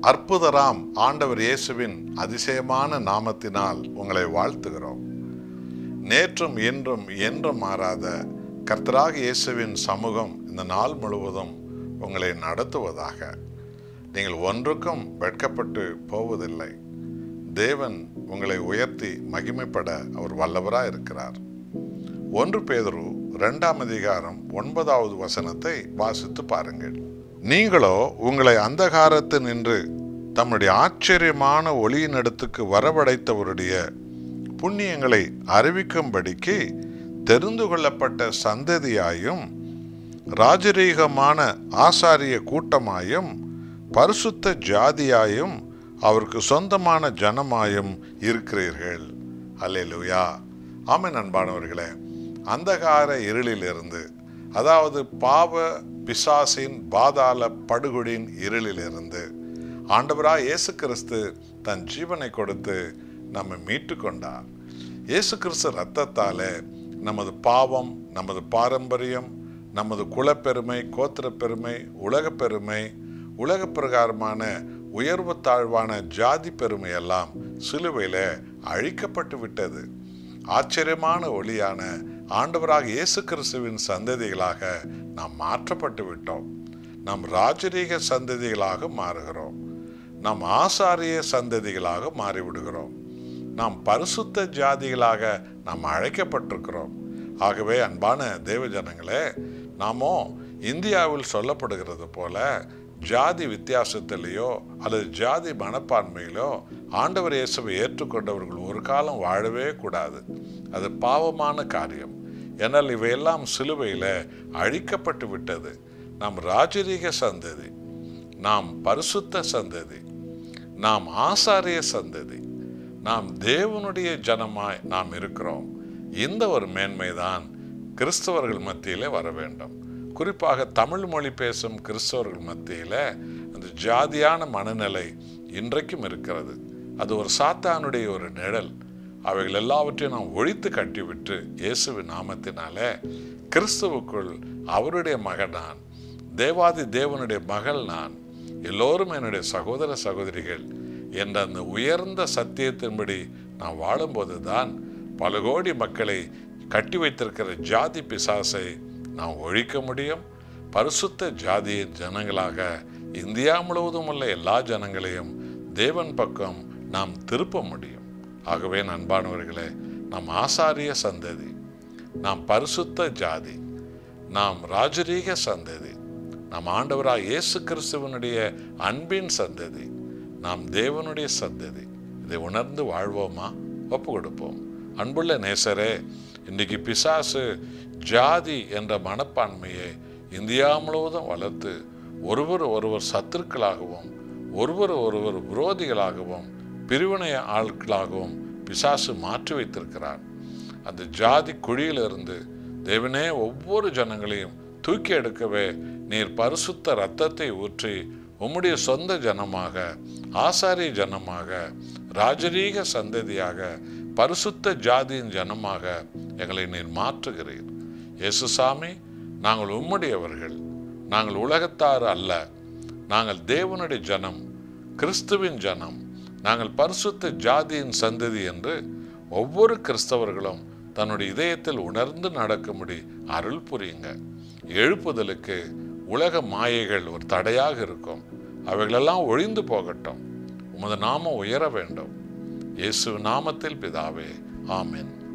அற்புதராம் ஆண்டவர் இயேசுவின் அதிசயமான நாமத்தினால் உங்களை வாழ்த்துகிறோம் நேற்றும் இன்றும் என்றும் மாறாத கர்த்தராக இயேசுவின் சமூகம் இந்த நாள் முழுவதும் உங்களை நடத்துவதாக நீங்கள் ஒன்றுக்கும் வெட்கப்பட்டு போவதில்லை தேவன் உங்களை உயர்த்தி மகிமைப்பட அவர் வல்லவராய் இருக்கிறார் ஒன்று பேதுரு இரண்டாம் அதிகாரம் ஒன்பதாவது வசனத்தை வாசித்து பாருங்கள் நீங்களோ உங்களை அந்தகாரத்து நின்று தம்முடைய ஆச்சரியமான ஒளியினிடத்துக்கு வரவழைத்தவருடைய புண்ணியங்களை அறிவிக்கும்படிக்கு தெரிந்து கொள்ளப்பட்ட சந்ததியாயும் ராஜரீகமான ஆசாரிய கூட்டமாயும் பரிசுத்த ஜாதியாயும் அவருக்கு சொந்தமான ஜனமாயும் இருக்கிறீர்கள் அல்லேலூயா ஆமென் அன்பானவர்களே அந்தகார இருளிலிருந்து அதாவது பாவ பிசாசின் பாதாள படுகொடியின் இருளிலிருந்து ஆண்டவராய் இயேசு கிறிஸ்து தன் ஜீவனை கொடுத்து நம்மை மீட்டு கொண்டார் இயேசு கிறிஸ்து ரத்தத்தாலே நமது பாவம் நமது பாரம்பரியம் நமது குலப்பெருமை கோத்திரப்பெருமை உலகப் பெருமை உலக பிரகாரமான உயர்வு தாழ்வான ஜாதி பெருமை எல்லாம் சிலுவையில் அழிக்கப்பட்டு விட்டது ஆச்சரியமான ஒளியான ஆண்டவராக இயேசு கிறிஸ்துவின் சந்ததிகளாக நாம் மாற்றப்பட்டு விட்டோம் நாம் ராஜரீக சந்ததிகளாக மாறுகிறோம் நாம் ஆசாரிய சந்ததிகளாக மாறிவிடுகிறோம் நாம் பரிசுத்த ஜாதிகளாக நாம் அழைக்கப்பட்டிருக்கிறோம் ஆகவே அன்பான தேவ ஜனங்களே நாமோ இந்தியாவில் சொல்லப்படுகிறது போல ஜாதி வித்தியாசத்திலேயோ அல்லது ஜாதி மனப்பான்மையிலோ ஆண்டவர் இயேசுவை ஏற்றுக்கொண்டவர்கள் ஒரு காலம் வாழவே கூடாது அது பாவமான காரியம் என்னால் இவையெல்லாம் சிலுவையில் அழிக்கப்பட்டு விட்டது நாம் ராஜரீக சந்ததி நாம் பரிசுத்த சந்ததி நாம் ஆசாரிய சந்ததி நாம் தேவனுடைய ஜனமாய் நாம் இருக்கிறோம் இந்த ஒரு மேன்மைதான் கிறிஸ்தவர்கள் மத்தியிலே வர வேண்டும் குறிப்பாக தமிழ் மொழி பேசும் கிறிஸ்தவர்கள் மத்தியில் அந்த ஜாதியான மனநிலை இன்றைக்கும் இருக்கிறது அது ஒரு சாத்தானுடைய ஒரு நிழல் அவைகள் எல்லாவற்றையும் நாம் ஒழித்து கட்டிவிட்டு இயேசுவின் நாமத்தினாலே கிறிஸ்துவுக்குள் அவருடைய மகன் நான் தேவாதி தேவனுடைய மகள் நான் எல்லோரும் என்னுடைய சகோதர சகோதரிகள் என்ற அந்த உயர்ந்த சத்தியத்தின்படி நாம் வாழும்போது தான் பல கோடி மக்களை கட்டி வைத்திருக்கிற ஜாதி பிசாசை நாம் ஒழிக்க முடியும் பரிசுத்த ஜாதியின் ஜனங்களாக இந்தியா முழுவதும் உள்ள எல்லா ஜனங்களையும் தேவன் பக்கம் நாம் திருப்ப முடியும் ஆகவே அன்பானவர்களே நாம் ஆசாரிய சந்ததி நாம் பரிசுத்த ஜாதி நாம் ராஜரீக சந்ததி நாம் ஆண்டவராக இயேசு கிறிஸ்துவனுடைய அன்பின் சந்ததி நாம் தேவனுடைய சந்ததி இதை உணர்ந்து வாழ்வோமா ஒப்பு கொடுப்போம் அன்புள்ள நேசரே இன்றைக்கு பிசாசு ஜாதி என்ற மனப்பான்மையை இந்தியா முழுவதும் வளர்த்து ஒருவர் ஒருவர் சத்துருக்களாகவும் ஒருவர் ஒருவர் விரோதிகளாகவும் பிரிவினை ஆட்களாகவும் பிசாசு மாற்றி வைத்திருக்கிறார் அந்த ஜாதி குழியிலிருந்து தேவனே ஒவ்வொரு ஜனங்களையும் தூக்கி எடுக்கவே நீர் பரிசுத்த ரத்தத்தை ஊற்றி உம்முடைய சொந்த ஜனமாக ஆசாரிய ஜனமாக ராஜரீக சந்ததியாக பரிசுத்த ஜாதியின் ஜனமாக எங்களை நீர் மாற்றுகிறீர் இயேசுசாமி நாங்கள் உம்முடையவர்கள் நாங்கள் உலகத்தார் அல்ல நாங்கள் தேவனுடைய ஜனம் கிறிஸ்துவின் ஜனம் நாங்கள் பரிசுத்த ஜாதியின் சந்ததி என்று ஒவ்வொரு கிறிஸ்தவர்களும் தன்னுடைய இதயத்தில் உணர்ந்து நடக்கும்படி அருள் புரியுங்க எழுப்புதலுக்கு உலக மாயைகள் ஒரு தடையாக இருக்கும் அவைகளெல்லாம் ஒழிந்து போகட்டும் உமது நாமம் உயர வேண்டும் இயேசு நாமத்தில் பிதாவே ஆமென்